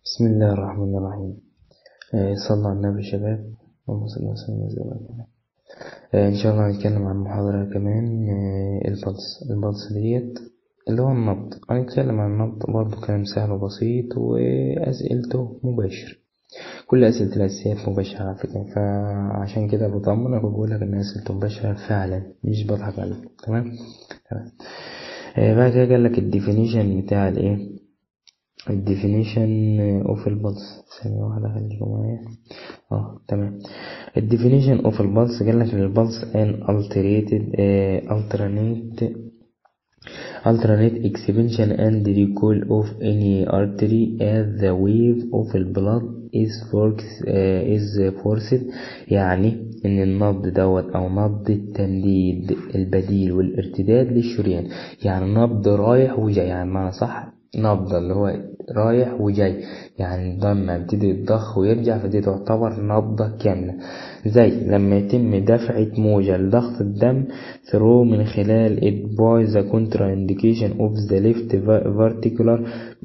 بسم الله الرحمن الرحيم آه، صلى على النبي شباب اللهم صل وسلم وبارك آه، ان شاء الله هنتكلم عن محاضرة كمان آه، البلس البلس ديت اللي هو النبض هنتكلم عن النبض برضه كلام سهل وبسيط وأسئلته مباشر كل أسئلة الأساسيات مباشرة على فكرة فعشان كده بطمنك وبقولك إن أسئلته مباشرة فعلا مش بضحك عليك تمام تمام آه، بعد كده قالك الديفينيشن بتاع الإيه الديفينيشن اوف البلس ثانية واحدة خليكم معايا اه تمام الديفينيشن اوف البلس قال لك البلس ان alterated uh, alternate alternate expansion and recall of any artery as the wave of the blood is forced uh, is forced يعني ان النبض دوت او نبض التمديد البديل والارتداد للشريان يعني نبض رايح وجاي يعني معنى صح نبض اللي هو رايح وجاي يعني الدم يبتدي يتضخ ويرجع فدي تعتبر نبضة كاملة زي لما يتم دفعة موجة لضغط الدم ثرو من خلال it by the contraindication of the left verticular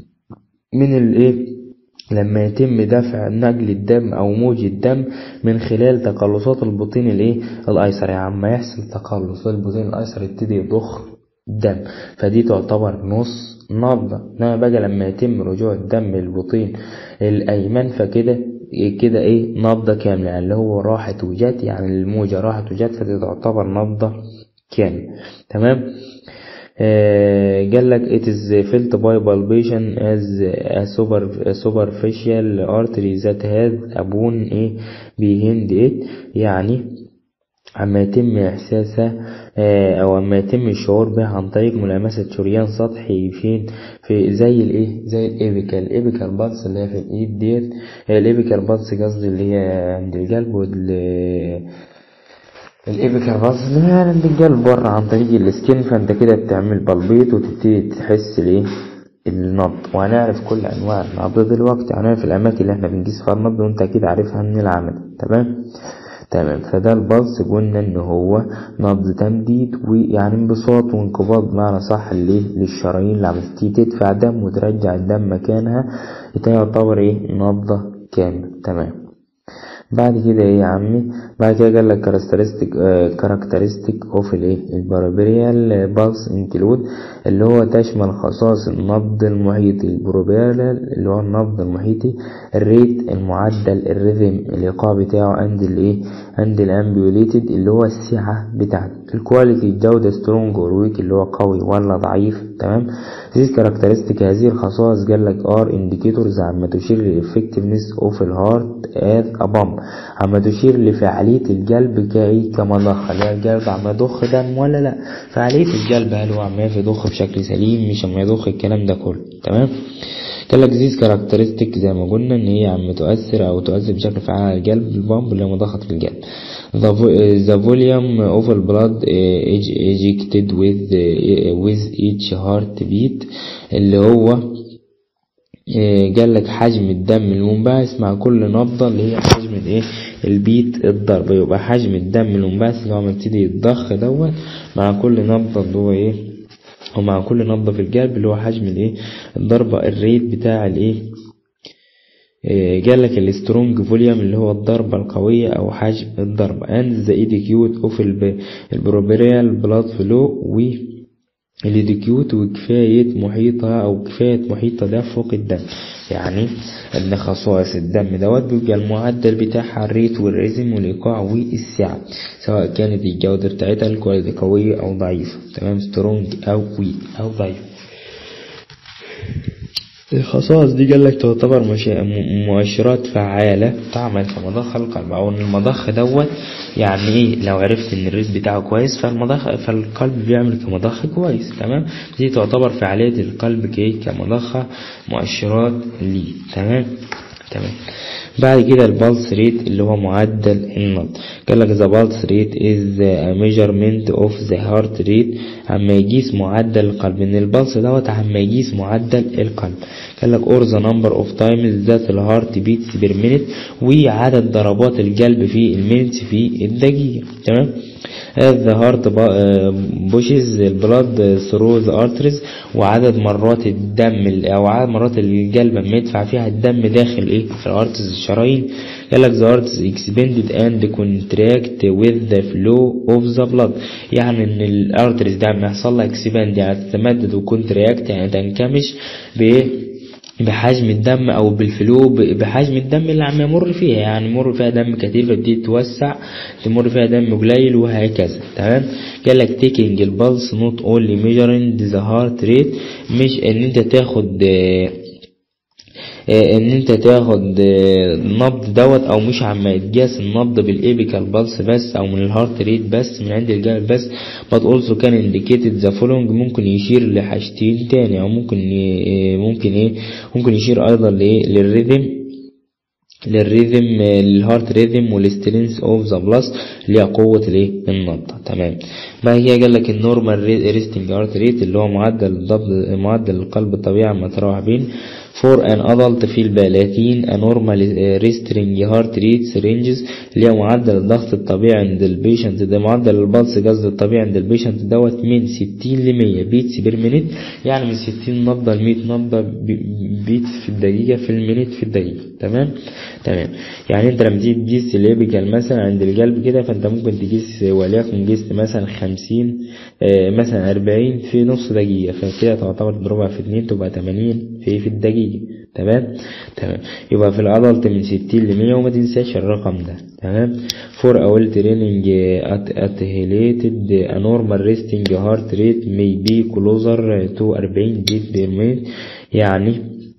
من الايه لما يتم دفع نقل الدم او موجة الدم من خلال تقلصات البطين الايه الايسر يعني عما يحصل تقلص البطين الايسر يبتدي يضخ دم فدي تعتبر نص نبضة انما بقى لما يتم رجوع الدم للبطين الايمن فكده كده ايه نبضة كاملة يعني اللي هو راحت وجت يعني الموجة راحت وجت فدي تعتبر نبضة كاملة تمام آه قال لك it is felt by palpation as a super a superficial artery that has upon ايه behind it يعني عما يتم إحساسها أو عما يتم الشعور بها عن طريق ملامسة شريان سطحي فين في زي الإيه زي الإيبيكال الإيبيكال بالس اللي هي في الإيد ديت الإيبيكال بالس قصدي اللي هي عند القلب وال الإيبيكال بالس اللي هي عند القلب بره عن طريق السكين فأنت كده بتعمل بلبيط وتبتدي تحس الإيه النبض وهنعرف كل أنواع النبض دلوقتي هنعرف الأماكن اللي احنا بنقيس فيها النبض وأنت أكيد عارفها من العمل تمام تمام فده البلس قلنا ان هو نبض تمديد ويعني انبساط وانقباض بمعنى صح ليه للشرايين اللي عم تدفع دم وترجع الدم مكانها ده يعتبر ايه نبضة كاملة تمام بعد كده ايه يا عمي بعد كده قال لك كاركترستيك كاركترستيك اوف الايه البروبريال بالس انكلود اللي هو تشمل خصائص النبض المحيطي البروبريال اللي هو النبض المحيطي الريت المعدل الريذم الايقاع بتاعه عند الايه عند الامبيوليتد اللي هو السعه بتاعته الكواليتي الجوده سترونج اور ويك اللي هو قوي ولا ضعيف تمام ذيس كاركترستيك هذه الخصائص قال لك ار انديكيتورز عما تشير للافكتفنس اوف الهارت از ابامب عما تشير لفعالية القلب كأي كمضخة اللي هي القلب عم يضخ دم ولا لا فعالية القلب هل هو عم يضخ بشكل سليم مش عم يضخ الكلام ده كله تمام قال لك زيز كاركترستيك زي ما قلنا ان هي عم تؤثر او تؤثر بشكل فعال على القلب البامب اللي هي مضخة القلب the volume of the blood ejected with with each heartbeat اللي هو قال لك حجم الدم المنبعث مع كل نبضة اللي هي حجم الايه البيت الضرب يبقى حجم الدم المنبعث اللي هو بيبتدي يتضخ دوت مع كل نبضة اللي هو ايه ومع كل نبضة في القلب اللي هو حجم الايه الضربة الريت بتاع الايه قال لك السترونج فوليوم اللي هو الضربة القوية أو حجم الضربة and the etiquette of البروبريال blood flow و الاديكيوت وكفاية محيطها أو كفاية محيط تدفق الدم يعني إن خصائص الدم دوت بيبقى المعدل بتاعها الريت والريزم والإيقاع والسعة سواء كانت الجودة بتاعتها الكواليتي قوية أو ضعيفة تمام سترونج أو ويك أو ضعيف الخصائص دي قالك تعتبر مؤشرات فعالة تعمل كمضخ القلب أو إن المضخ دوت يعني إيه لو عرفت إن الريت بتاعه كويس فالمضخ فالقلب بيعمل كمضخ كويس تمام دي تعتبر فعالية القلب كإيه كمضخة مؤشرات ليه تمام تمام بعد كده البلس ريت اللي هو معدل النبض قال لك the pulse rate is a measurement of the heart rate عما يقيس معدل القلب ان البلس دوت عما يقيس معدل القلب قال لك or the number of times that the heart beats per minute وعدد ضربات القلب في المينت في الدقيقة تمام as the heart pushes blood through the arteries وعدد مرات الدم او عدد مرات القلب لما يدفع فيها الدم داخل ايه في الارتز الشرايين قال لك the arteries expanded and contract with the flow of the blood يعني ان الارتريز ده لما يحصل لها expand يعني تتمدد وكونتراكت يعني تنكمش بايه بحجم الدم او بالفلو بحجم الدم اللي عم يمر فيها يعني يمر فيها دم كتير فبتدي توسع تمر فيها دم قليل وهكذا تمام قال لك taking البلس not only measuring the heart rate مش ان انت تاخد ان انت تاخد النبض دوت او مش عم يتقاس النبض بالايبيكال بالس بس او من الهارت ريت بس من عند الجانب بس but also can indicate the following ممكن يشير لحاجتين تاني او ممكن ممكن ايه ممكن يشير ايضا لايه للريذم للريذم للهارت ريذم والسترينث اوف ذا بلس اللي هي قوه الايه النبض تمام بعد كده قال لك النورمال ريستنج هارت ريت اللي هو معدل الضبط معدل القلب الطبيعي عم يتراوح بين for an adult في البالغين a normal restraining heart rate ranges اللي هي معدل الضغط الطبيعي عند البيشنت ده معدل البلس قصد الطبيعي عند البيشنت دوت من 60 ل 100 بيتس بير مينيت يعني من 60 نبضة ل 100 نبضة بيتس في الدقيقة في المينيت في الدقيقة تمام تمام يعني انت لما تيجي تقيس الابيكال مثلا عند القلب كده فانت ممكن تقيس وليكن قيست مثلا 50 آه مثلا 40 في نص دقيقة فكده تعتبر تضربها في 2 تبقى 80 في في الدقيقة تمام تمام يبقى في الادلت من 60 ل 100 وما تنساش الرقم ده تمام فور اول تريننج اتهيليتد انورمال ريستنج هارت ريت مي بي كلوزر تو 40 بيت بير مينت يعني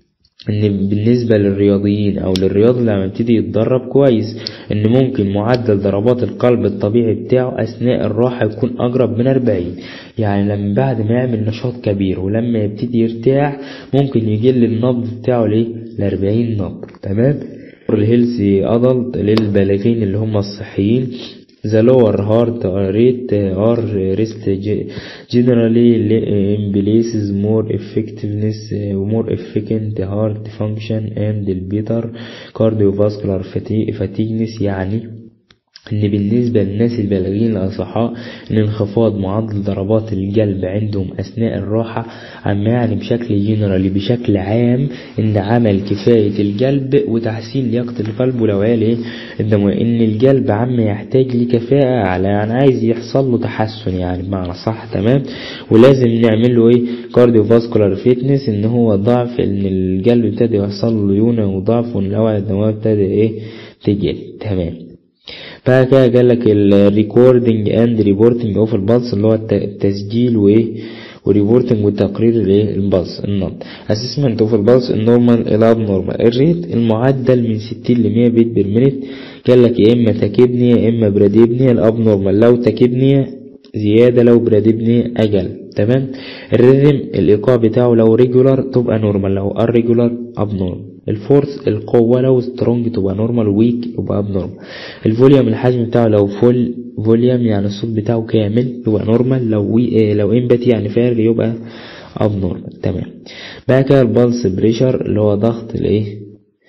ان بالنسبة للرياضيين او للرياضي لما يبتدي يتدرب كويس ان ممكن معدل ضربات القلب الطبيعي بتاعه اثناء الراحة يكون اقرب من 40 يعني لما بعد ما يعمل نشاط كبير ولما يبتدي يرتاح ممكن يقل النبض بتاعه ليه ل 40 نبض تمام الهيلثي ادلت للبالغين اللي هم الصحيين The lower heart rate are rest generally emplaces more effectiveness more efficient heart function and better cardiovascular fatigue يعني ان بالنسبة للناس البالغين الأصحاء ان انخفاض معدل ضربات القلب عندهم أثناء الراحة عم يعني بشكل جنرالي بشكل عام ان عمل كفاية القلب وتحسين لياقة القلب والأوعية ايه الدموية ان القلب عم يحتاج لكفاءة أعلى يعني عايز يحصل له تحسن يعني بمعنى صح تمام ولازم نعمل له ايه كارديو فاسكولار فيتنس ان هو ضعف ان القلب ابتدى يحصل له ليونة وضعف وان الأوعية الدموية ابتدى ايه تقل تمام بعد كده قال لك الريكوردنج اند ريبورتنج اوف البلس اللي هو التسجيل وايه وريبورتنج وتقرير الايه البلس النبض اسسمنت اوف البلس النورمال الاب نورمال الريت المعدل من 60 ل 100 بيت بير مينيت قال لك يا اما تاكيبنيا يا اما براديبنيا الاب نورمال لو تاكيبنيا زيادة لو براديبنيا اجل تمام الريذم الايقاع بتاعه لو ريجولار تبقى نورمال لو اريجولار اب نورمال الفورس القوة لو سترونج تبقى نورمال ويك يبقى اب نورمال الفوليوم الحجم بتاعه لو فول فوليوم يعني الصوت بتاعه كامل يبقى نورمال لو وي اه لو امباتي يعني فارغ يبقى اب نورمال تمام بقى كده البلس بريشر اللي هو ضغط الايه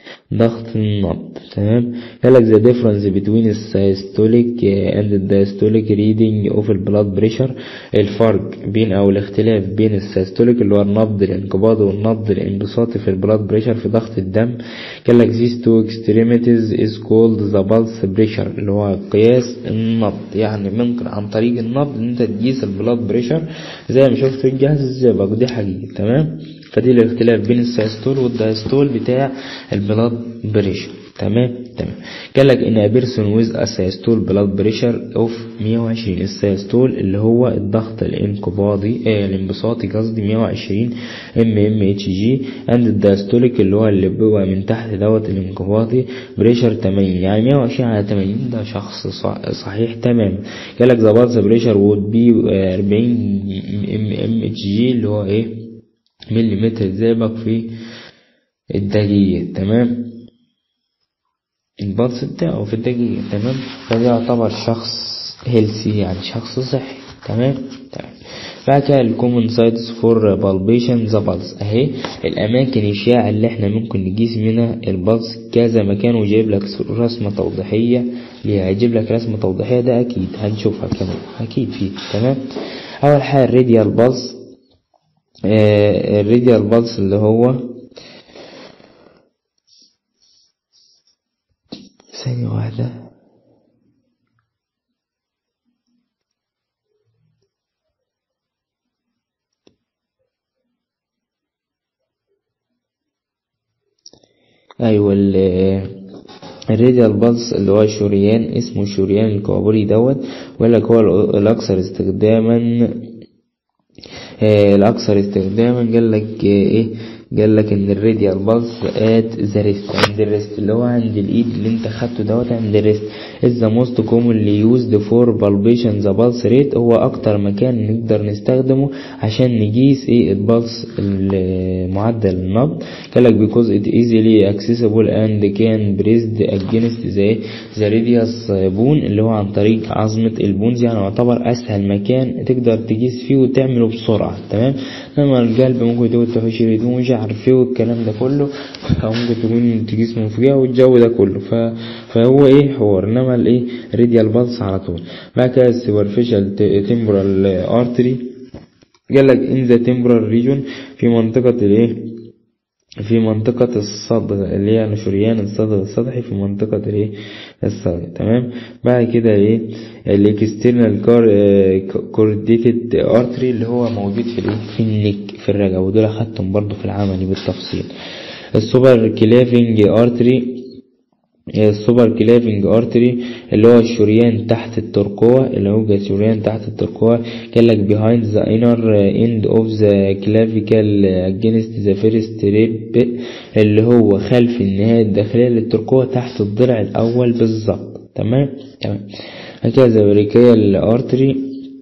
ضغط النبض تمام قال لك the difference between systolic and diastolic reading of blood pressure الفرق بين او الاختلاف بين السيستوليك اللي هو النبض الانقباضي والنبض الانبساطي في البلاد بريشر في ضغط الدم قال لك these two extremities is called the pulse pressure اللي هو قياس النبض يعني ممكن عن طريق النبض ان انت تقيس البلاد بريشر زي ما شفت في الجهاز الزئبق دي حقيقة تمام فدي الاختلاف بين السيستول والدايستول بتاع البلاد بريشر تمام تمام قال لك ان بيرسون ويز اسيستول بلاد بريشر اوف 120 السيستول اللي هو الضغط الانقباضي آه الانبساطي قصدي 120 ام ام اتش جي اند الدايستوليك اللي هو اللي بيبقى من تحت دوت الانقباضي بريشر 80 يعني 120 على 80 ده شخص صحيح تمام قال لك ذا بالز بريشر وود بي 40 ام ام اتش جي اللي هو ايه مليمتر زئبق في الدقيقة تمام البلس بتاعه في الدقيقة تمام فده يعتبر شخص هيلسي يعني شخص صحي تمام تمام بعد كده الكومن سايتس فور بالبيشن ذا بلس اهي الاماكن الشائعة اللي احنا ممكن نقيس منها البلس كذا مكان وجايب لك رسمة توضيحية ليها هيجيب لك رسمة توضيحية ده أكيد هنشوفها كمان أكيد فيه تمام أول حاجة الراديال بالس آه الراديال بالس اللي هو ثانية واحدة أيوة الراديال بالس اللي هو الشريان اسمه الشريان الكعبري دوت ويقول لك هو الأكثر استخداما آه الأكثر استخداما قال لك إيه قال لك ان الراديال بالس ات ذا ريست عند الريست اللي هو عند الايد اللي انت خدته دوت عند الريست is the most commonly used for palpation the pulse rate هو اكتر مكان نقدر نستخدمه عشان نقيس ايه البلس معدل النبض قال لك because it easily accessible and can pressed against the the radius bone اللي هو عن طريق عظمة البونز يعني يعتبر اسهل مكان تقدر تقيس فيه وتعمله بسرعة تمام لما القلب ممكن تقول تخش يدوم مش عارف ايه والكلام ده كله او ممكن تكون تقيس من فوقها والجو ده كله ف... فهو ايه حوار انما الايه راديال بالس على طول بعد كده السوبرفيشال تمبرال ارتري قال لك ان ذا تمبرال ريجون في منطقة الايه في منطقة الصدغ اللي هي شريان الصدغ السطحي في منطقة الايه الصدغ تمام بعد كده ايه الاكسترنال كار كورديتد ارتري اللي هو موجود في الايه في النك في الرجل ودول اخدتهم برضو في العملي بالتفصيل السوبر كلافنج ارتري السوبر كلافنج ارتري اللي هو الشريان تحت الترقوة اللي هو الشريان تحت الترقوة قال لك behind the inner end of the clavicle against the first rib اللي هو خلف النهاية الداخلية للترقوة تحت الضلع الأول بالظبط تمام تمام هكذا بريكيال ارتري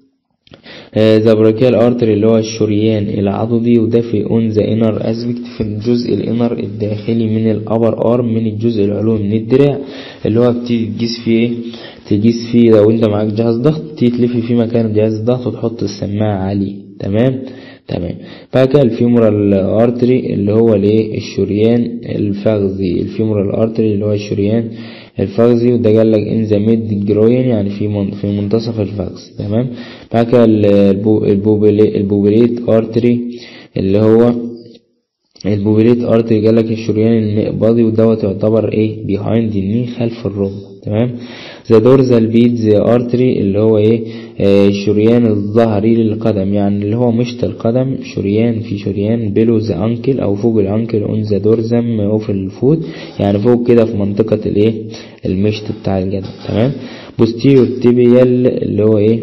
ذا براكيال ارتري اللي هو الشريان العضدي وده في اون ذا انر اسبكت في الجزء الانر الداخلي من الابر ارم من الجزء العلوي من الدراع اللي هو بتيجي تقيس فيه ايه تقيس فيه لو انت معاك جهاز ضغط تيجي تلف فيه مكان جهاز الضغط وتحط السماعة عليه تمام تمام بعد كده الفيمورال ارتري اللي هو الايه الشريان الفخذي الفيمورال ارتري اللي هو الشريان الفخذي وده قال لك ان ذا ميد جروين يعني في من في منتصف الفخذ تمام بعد كده البوبليت ارتري اللي هو البوبليت ارتري قال لك الشريان المقبضي ودوت يعتبر ايه بيهايند الني خلف الركبه تمام ذا دورزال بيدز ارتري اللي هو ايه آه الشريان الظهري للقدم يعني اللي هو مشط القدم شريان في شريان بيلو ذا انكل او فوق الانكل اون ذا دورزم او في الفوت يعني فوق كده في منطقة الايه المشط بتاع الجدم تمام بوستيريور تيبيال اللي هو ايه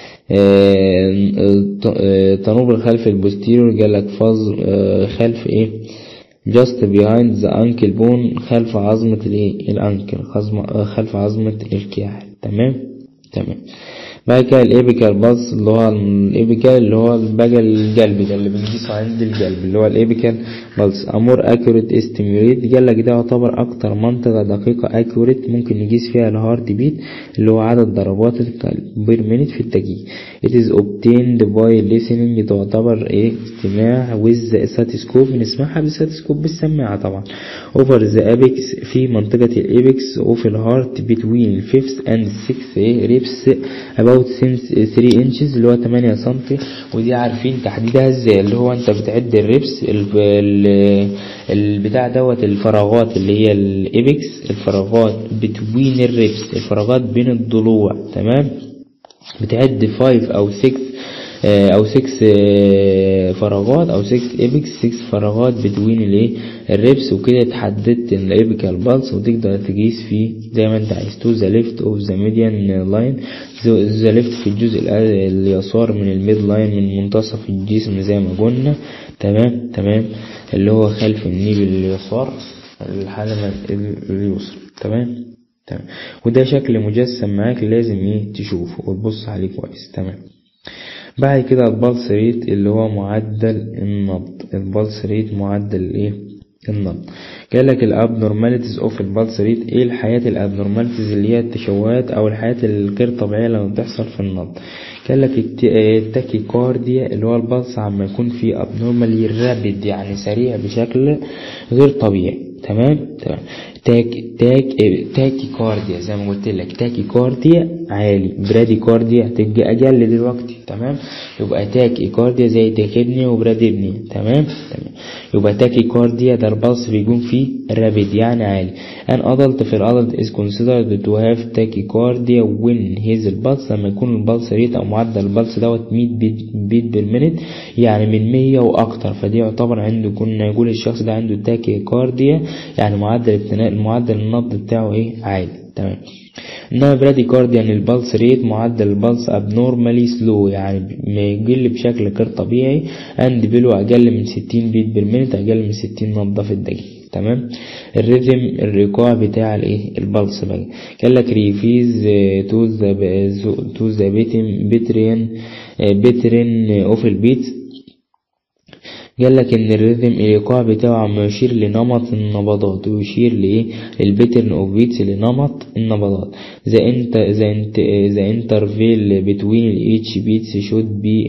تنوب الخلف البوستيريور قالك فاز خلف ايه just behind the ankle bone خلف عظمة الايه الانكل خلف عظمة الكاحل تمام تمام بعد كده الابيكال بالس اللي هو الابيكال اللي هو بقى القلب ده اللي بنقيسه عند القلب اللي هو الابيكال بالس امور اكيوريت استيميوليت قال لك ده يعتبر اكتر منطقه دقيقه اكيوريت ممكن نقيس فيها الهارت بيت اللي هو عدد ضربات القلب بير مينيت في الدقيقه it is obtained by listening تعتبر ايه استماع with stethoscope بنسمعها بالستسكوب بالسماعه طبعا over the apex في منطقه الابيكس وفي الهارت between 5 and 6 ايه ريبس about 3 inches اللي هو 8 سم ودي عارفين تحديدها ازاي اللي هو انت بتعد الريبس البتاع دوت الفراغات اللي هي الابيكس الفراغات بتوين الريبس الفراغات بين الضلوع تمام بتعد 5 او 6 او 6 فراغات او 6 ايبكس 6 فراغات بتوين الايه الريبس وكده تحددت الايبيكال بالس وتقدر تقيس فيه زي ما انت عايز تو ذا ليفت اوف ذا ميديان لاين ذا ليفت في الجزء اليسار من الميد لاين من منتصف الجسم زي ما قلنا تمام تمام اللي هو خلف النيب اليسار الحلمة اليسرى تمام تمام وده شكل مجسم معاك لازم ايه تشوفه وتبص عليه كويس تمام بعد كده البلس ريت اللي هو معدل النبض البلس ريت معدل الايه النبض قال لك الابنورماليتيز اوف البلس ريت ايه الحياة الابنورماليتيز اللي هي التشوهات او الحياة الغير طبيعية لما بتحصل في النبض قال لك التاكيكارديا اللي هو البلس عما يكون فيه ابنورمالي رابيد يعني سريع بشكل غير طبيعي تمام تمام تاك تاك تاكي كارديا زي ما قلت لك تاكي كارديا عالي برادي كارديا هتبقى اقل دلوقتي تمام يبقى تاكي كارديا زي تاكيدني وبراديدني تمام تمام يبقى تاكي كارديا ده البلس بيكون فيه رابيد يعني عالي ان ادلت في الادلت is considered to have tachycardia when his البلس لما يكون البلس ريت او معدل البلس دوت 100 بيت, بيت بالمينت يعني من 100 واكتر فدي يعتبر عنده كنا يقول الشخص ده عنده تاكيكارديا يعني معدل ابتناء معدل النبض بتاعه ايه عالي تمام انما برادي كارديا يعني البلس ريت معدل البلس ابنورمالي سلو يعني ما يقل بشكل غير طبيعي اند بلو اقل من 60 بيت بالمينت اقل من 60 نبضه في الدقيقه تمام الريتم الريكوع بتاع الايه البلس بقى قال لك ريفيز تو ذا تو ذا بيترين بيترين اوف البيت قال لك ان الريتم الايقاع بتاعه عم يشير لنمط النبضات ويشير لايه البيترن اوف بيتس لنمط النبضات ذا انت ذا انت ذا انترفيل بتوين الاتش بيتس شود بي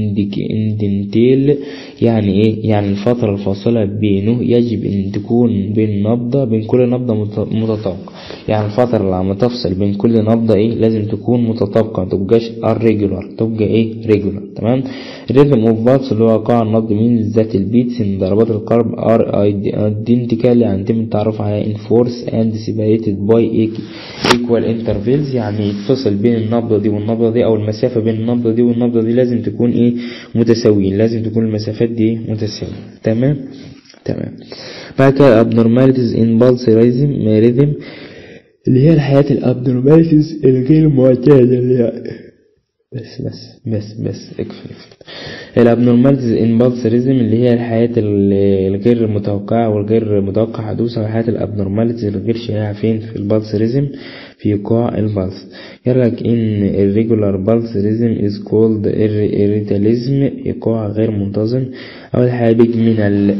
اندنتيل يعني ايه يعني الفتره الفاصله بينه يجب ان تكون بين نبضه بين كل نبضه متطابقه يعني الفتره اللي عم تفصل بين كل نبضه ايه لازم تكون متطابقه ما تبقاش irregular تبقى ايه regular تمام الريتم اوف بالس اللي هو قاع النبض من ذات البيتس ان ضربات القلب ار ايدنتيكال يعني يتم التعرف على ان فورس اند سيبريتد باي ايكوال انترفيلز يعني يتفصل بين النبضه دي والنبضه دي او المسافه بين النبضه دي والنبضه دي لازم تكون ايه متساويين لازم تكون المسافات دي متساويه تمام تمام بعد كده abnormalities in pulse rhythm rhythm اللي هي الحياة الابنورماليتيز الغير معتادة اللي هي بس بس بس بس اقفل اقفل الابنورماليتيز ان بالس ريزم اللي هي الحياة الغير متوقعة والغير متوقع حدوثها الحياة الابنورماليتيز الغير شائعة فين في البلس ريزم في ايقاع البلس يقولك ان الريجولار بلس ريزم از كولد اريتاليزم ايقاع غير منتظم اول حاجة بيجمينال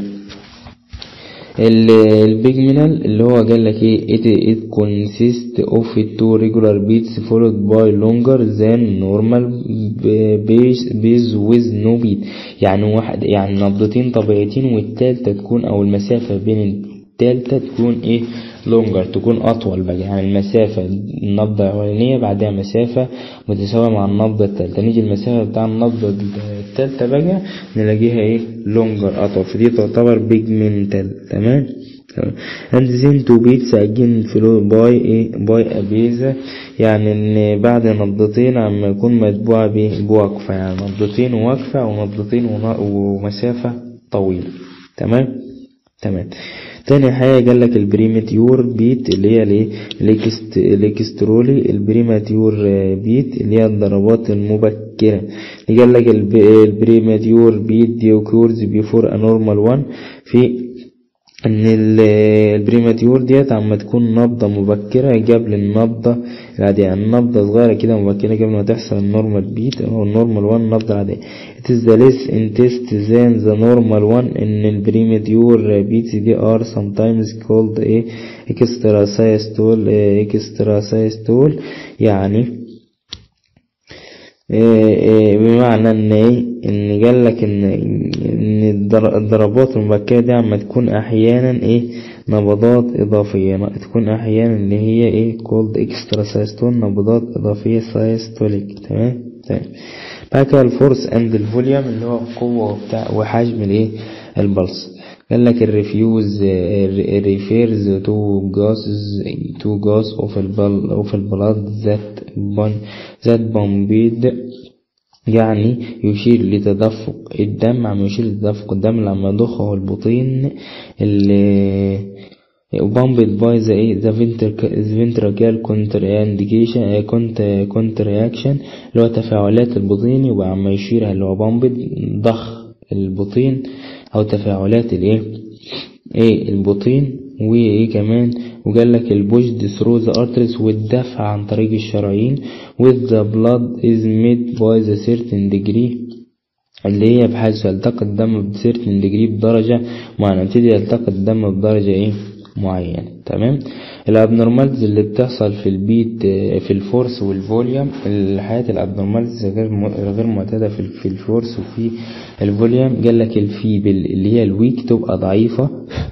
البيجمينال اللي هو قال لك ايه it, it consists of two regular beats followed by longer than normal base, base with no beat يعني واحد يعني نبضتين طبيعيتين والتالتة تكون او المسافة بين التالتة تكون ايه لونجر تكون اطول بقى يعني المسافة النبضة الاولانية بعدها مسافة متساوية مع النبضة التالتة نيجي المسافة بتاع النبضة التالتة بقى نلاقيها ايه لونجر اطول فدي تعتبر بيجمنتال تمام and then two beats again followed by ايه by a base يعني ان بعد نبضتين عم يكون متبوعة بوقفة يعني نبضتين ووقفة ونبضتين ومسافة طويلة تمام تمام تاني حاجة قال لك البريماتيور بيت اللي هي الايه الاكسترولي البريماتيور بيت اللي هي الضربات المبكرة قال لك البريماتيور بيت دي occurs before a normal one في ان البريماتيور ديت عم تكون نبضة مبكرة قبل النبضة العادية يعني النبضة صغيرة كده مبكرة قبل ما تحصل النورمال بيت او النورمال وان النبضة العادية it is the less intense than the normal one ان البريماتيور بيتس دي are sometimes called ايه extra systole extra systole يعني بمعنى ان ايه ان قال لك ان ان الضربات المبكرة دي عم تكون احيانا ايه نبضات اضافية تكون احيانا اللي هي ايه called extra systole نبضات اضافية systolic تمام تمام بعد كده الفورس اند الفوليوم اللي هو القوة وبتاع وحجم الايه البلس قال لك الريفيوز ريفيرز تو جاسز تو جاس اوف البل اوف البلاد ذات بن ذات بامبيد يعني يشير لتدفق الدم عم يشير لتدفق الدم لما ضخه البطين اللي بامبد باي ذا ايه ذا فينتراكال كونترانديكيشن كونت كونتراكشن اللي هو تفاعلات البطين يبقى عم يشير اللي هو بامبد ضخ البطين او تفاعلات الايه ايه البطين وايه كمان وقال لك البوشد ثرو ذا arteries والدفع عن طريق الشرايين with the blood is made by the certain degree اللي هي بحيث يلتقي الدم ب certain degree بدرجة معينة يبتدي يلتقي الدم بدرجة ايه معينة تمام الابنورمالز اللي بتحصل في البيت في الفورس والفوليوم الحياة الابنورمالز غير غير معتادة في في الفورس وفي الفوليوم قال لك الفيبل اللي هي الويك تبقى ضعيفة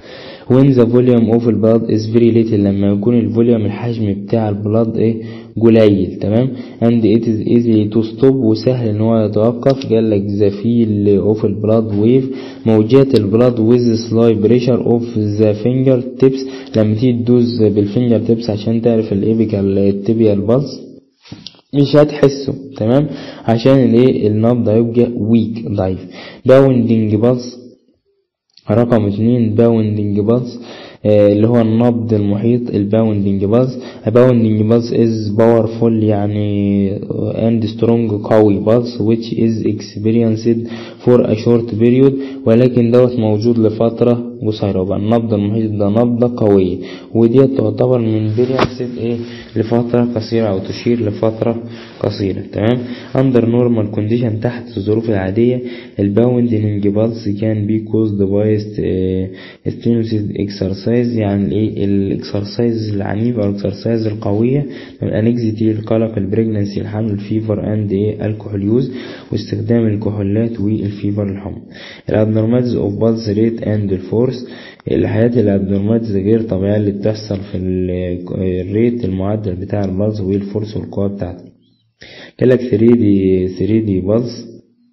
when the volume of blood is very little لما يكون الفوليوم الحجم بتاع البلاد ايه قليل تمام and it is easy to stop وسهل ان هو يتوقف قال لك the feel of blood wave موجات البلاد with slight pressure of the finger tips لما تيجي تدوز بالفينجر تيبس عشان تعرف الابيكال التبيال بالز مش هتحسه تمام عشان الايه النبض هيبقى ويك ضعيف باوندنج بالز رقم اتنين باوندنج بالز اللي هو النبض المحيط الباوندنج بالز باوندنج بالز is powerful يعني and strong قوي بالز which is experienced for a short period ولكن دوت موجود لفترة قصيرة يبقى النبض المحيط ده نبضة قوية ودي تعتبر من experienced ايه لفترة قصيرة او تشير لفترة قصيرة تمام under normal condition تحت الظروف العادية الباوندنج بالز can be caused by stimulated exercise يعني الايه الاكسرسايز العنيف او الاكسرسايز القوية الانكزيتي القلق البريجنسي الحمل الفيفر اند ايه الكحول يوز واستخدام الكحولات والفيفر الحمى الابنورمالز اوف بالز ريت اند الفورس الحياة الابنورمالز غير طبيعية اللي بتحصل في الريت المعدل بتاع البلز والفورس والقوة بتاعته قالك 3 دي 3 دي بلز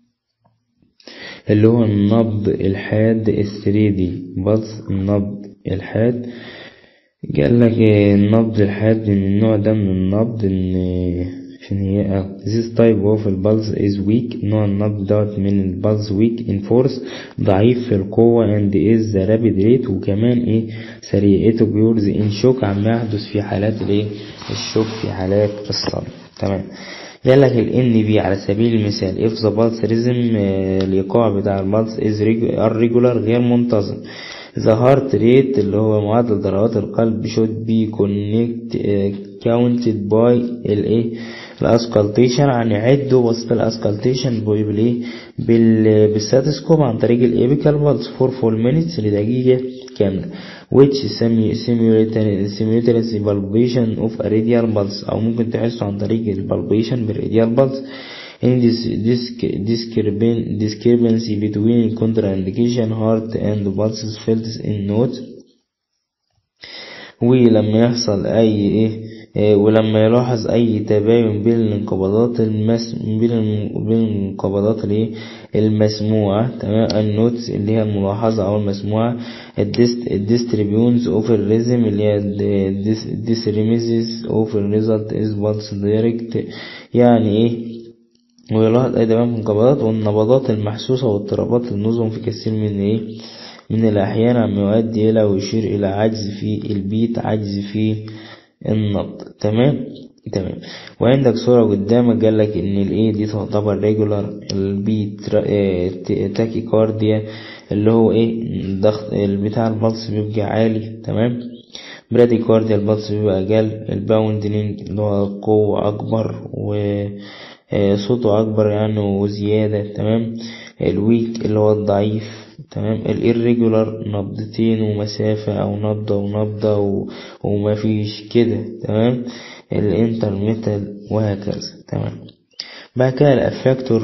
اللي هو النبض الحاد الثريدي بلز النبض الحاد قال لك النبض الحاد من النوع ده من النبض ان عشان هي this type of البلز is weak نوع النبض دوت من البلز weak in force ضعيف في القوة and is the rapid rate وكمان ايه سريع it occurs in shock عما يحدث في حالات الايه الشوك في حالات الصدمة تمام قال لك ال NB على سبيل المثال if the pulse rhythm الإيقاع بتاع البلس is irregular غير منتظم the heart rate اللي هو معدل ضربات القلب should be connect counted by الايه الاسكالتيشن يعني عده وسط الاسكالتيشن بالايه بالستاتسكوب عن طريق الابيكال بالز فور فول مينتس لدقيقة كاملة which simultaneous palpation of a radial pulse او ممكن تحسه عن طريق البالبيشن بالراديال pulse in this discrepancy between contraindication heart and pulses felt in notes ولما يحصل اي ايه ولما يلاحظ اي تباين بين الانقباضات المس... بين الانقباضات الايه المسموعة تمام النوتس اللي هي الملاحظة او المسموعة الديستريبيونز اوف الريزم اللي هي الديسريميزيس اوف الريزلت از بالس دايركت يعني ايه ويلاحظ اي تباين في الانقباضات والنبضات المحسوسة واضطرابات النظم في كثير من ايه من الأحيان عم يؤدي إلى ويشير إلى عجز في البيت عجز في النبض تمام تمام وعندك صورة قدامك قال لك ان الايه دي تعتبر ريجولار البيت تاكي كارديا اللي هو ايه الضغط بتاع البلس بيبقى عالي تمام برادي كارديا البلس بيبقى اقل الباوندنينج اللي هو قوة اكبر وصوته اكبر يعني وزيادة تمام الويك اللي هو الضعيف تمام الirregular نبضتين ومسافة او نبضة ونبضة و... ومفيش كده تمام الانترميتال وهكذا تمام بعد كده الافكتور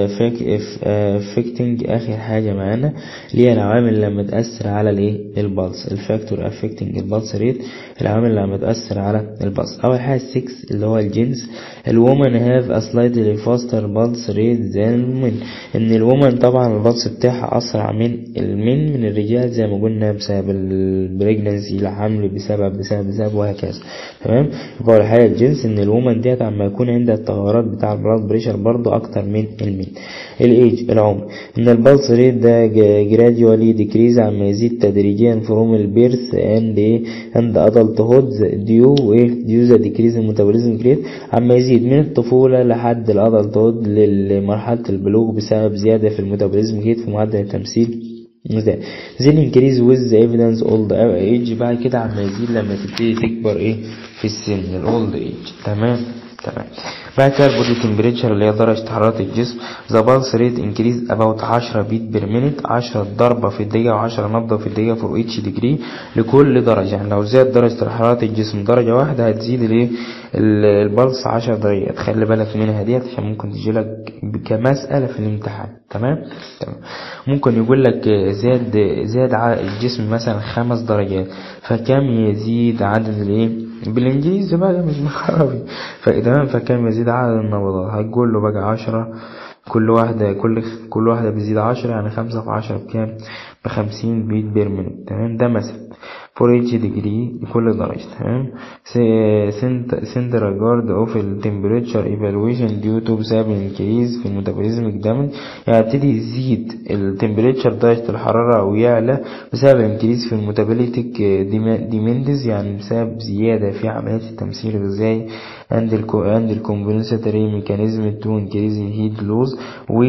افكتنج اخر حاجة معانا اللي هي العوامل اللي لما تأثر على الايه البلس الفاكتور افكتنج البلس ريت العوامل اللي لما تأثر على البلس اول حاجة 6 اللي هو الجنس الومن هاف ا سلايتلي فاستر بلس ريت ذان المن ان الومن طبعا البلس بتاعها اسرع من المن من الرجال زي ما قلنا بسبب البريجنسي الحمل بسبب بسبب بسبب وهكذا تمام يبقى اول حاجة الجنس ان الومن ديت عما يكون عندها التغيرات بتاع البلس بريشر برضو اكتر من المين الايج العمر ان البلس ريت ده جراديوالي ديكريز عما يزيد تدريجيا فروم البيرث اند ايه اند ادلت هود ديو ايه ديو ذا ديكريز الميتابوليزم ريت عما يزيد من الطفوله لحد الادلت هود لمرحله البلوغ بسبب زياده في الميتابوليزم ريت في معدل التمثيل then increase with the evidence old age بعد كده عما يزيد لما تبتدي تكبر ايه في السن الاولد ايج تمام تمام بعد كده البودي تمبريتشر اللي هي درجة حرارة الجسم ذا بالس ريت انكريز اباوت 10 بيت بير مينيت 10 ضربة في الدقيقة و10 نبضة في الدقيقة فور اتش ديجري لكل درجة يعني لو زاد درجة حرارة الجسم درجة واحدة هتزيد الايه البلس 10 درجات خلي بالك منها ديت عشان ممكن تجي لك كمسألة في الامتحان تمام تمام ممكن يقول لك زاد زاد الجسم مثلا خمس درجات فكم يزيد عدد الايه بالانجليزي بقى مش بالعربي فتمام فكم يزيد عدد النبضات هتقول له بقى عشرة كل واحدة كل كل واحدة بتزيد عشرة يعني خمسة في عشرة بكام بخمسين بيت بير مينت تمام ده مثلا فور اتش ديجري لكل درجة تمام سنت ريجارد اوف التمبريتشر ايفالويشن ديو تو بسبب الانكريز في الميتابوليزم الدم يعني يبتدي يزيد التمبريتشر درجة الحرارة او يعلى بسبب الانكريز في الميتابوليتيك ديمندز يعني بسبب زيادة في عملية التمثيل الغذائي عند ال عند الكومبنساتوري ميكانيزم تو انكريز الهيت لوز و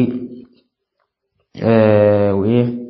آه وايه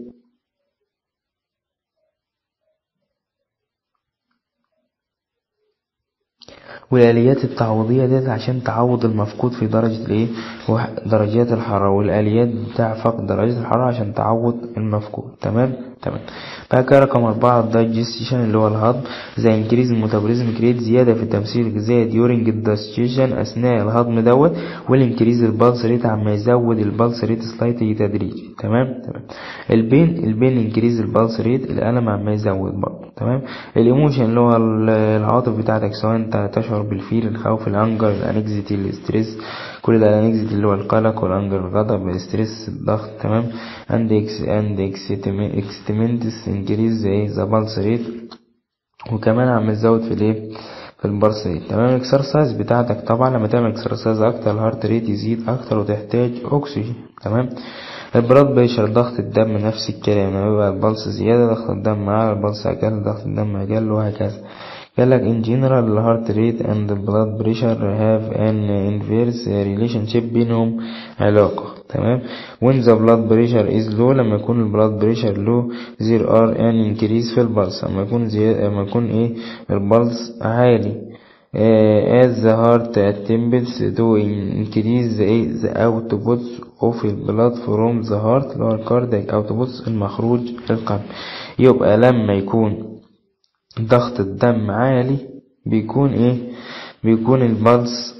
والآليات التعويضية ديت عشان تعوض المفقود في درجة الايه درجات الحرارة والآليات بتاع فقد درجات الحرارة عشان تعوض المفقود تمام تمام بعد كده رقم أربعة الدايجستيشن اللي هو الهضم زي انكريز الميتابوليزم كريت زيادة في التمثيل الغذائي ديورنج الدايجستيشن أثناء الهضم دوت والانكريز البلس ريت عما يزود البلس ريت سلايتلي تدريجي تمام تمام البين البين انكريز البلس ريت الألم عما يزود برضه تمام الايموشن اللي هو العواطف بتاعتك سواء انت تشعر بالفيل الخوف الانجر الانكزيتي الاستريس كل ده الانكزيتي اللي هو القلق والانجر الغضب الاستريس الضغط تمام اند اكس اند اكستمنتس انكريز ايه ذا بالس ريت وكمان عم تزود في الايه في البلس ريت تمام الاكسرسايز بتاعتك طبعا لما تعمل اكسرسايز اكتر الهارت ريت يزيد اكتر وتحتاج اكسجين تمام البلاد بريشر ضغط الدم نفس الكلام لما يبقى البلس زيادة ضغط الدم أعلى البلس أقل ضغط الدم أقل وهكذا قالك in general the heart rate and the blood pressure have an inverse relationship بينهم علاقة تمام when the blood pressure is low لما يكون البلاد بريشر low there are an increase في البلس لما يكون زيادة لما يكون ايه البلس عالي Uh, as the heart attempts to increase the, the output of blood from the heart اللي هو الكاردياك outputs المخروج القلب يبقى لما يكون ضغط الدم عالي بيكون ايه بيكون البلس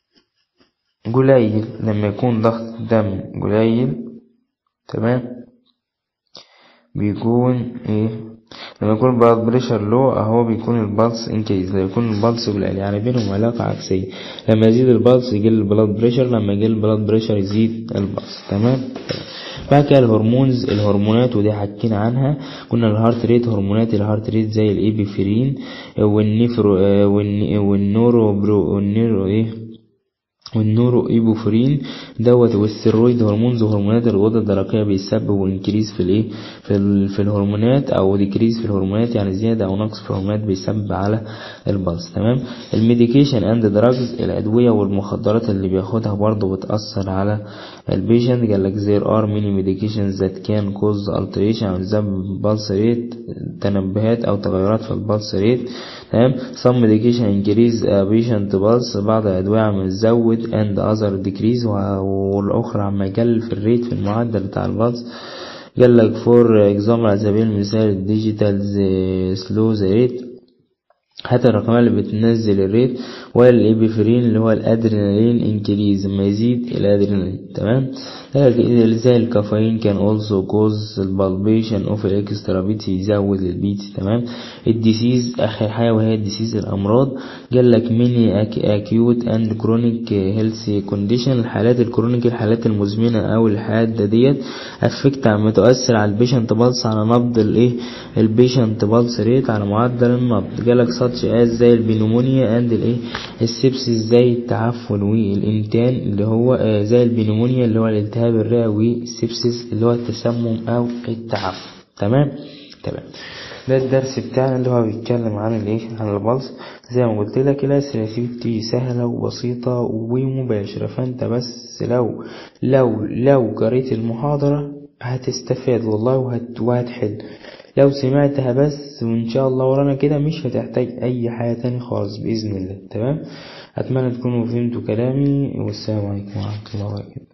قليل لما يكون ضغط الدم قليل تمام بيكون ايه لما يكون البلد بريشر لو اهو بيكون البلس انكريز لما يكون البلس قليل يعني بينهم علاقة عكسية لما يزيد البلس يقل البلد بريشر لما يقل البلد بريشر يزيد البلس تمام بعد كده الهرمونز الهرمونات ودي حكينا عنها قلنا الهارت ريت هرمونات الهارت ريت زي الايبيفرين والنيفرو والنورو برو والنيرو ايه والنورو ايبوفرين دوت والستيرويد هرمونز وهرمونات الغدة الدرقية بيسببوا انكريز في الايه في, ال... في الهرمونات او ديكريز في الهرمونات يعني زيادة او نقص في الهرمونات بيسبب على البلس تمام الميديكيشن اند دراجز الادوية والمخدرات اللي بياخدها برضه بتأثر على البيشنت قال لك there are many medications that can cause alteration او بسبب بلس ريت تنبهات او تغيرات في البلس ريت تمام some medication increase a patient pulse بعض الادوية عم تزود and other decrease والأخرى عم يقلل في الريت في المعدل بتاع البلس قال لك فور اكزامبل على سبيل المثال الديجيتال سلو ذا ريت هات الرقمات اللي بتنزل الريت والإبيفرين اللي هو الأدرينالين انكريز لما يزيد الأدرينالين تمام زي الكافيين كان also cause البالبيشن اوف الاكسترا بيتس يزود البيتس تمام الديسيز آخر حاجة وهي الديسيز الأمراض قال لك ميني أكيوت أند كرونيك هيلث كونديشن الحالات الكرونيك الحالات المزمنة أو الحادة ديت افكت عم تؤثر على البيشنت بالس على نبض الايه البيشنت بالس ريت على معدل النبض قال لك such as زي البنومونيا اند الايه السبسيس زي التعفن والإنتان اللي هو زي البنومونيا اللي هو الالتهاب الرئوي والسبسيس اللي هو التسمم أو التعفن تمام تمام ده الدرس بتاعنا اللي هو بيتكلم عن الايه عن البلس زي ما قلت لك الاسئله بتيجي سهله وبسيطه ومباشره فانت بس لو لو لو قريت المحاضره هتستفاد والله وهت وهتحل لو سمعتها بس وإن شاء الله ورانا كده مش هتحتاج أي حاجة تاني خالص بإذن الله تمام أتمنى تكونوا فهمتوا كلامي والسلام عليكم ورحمة الله وبركاته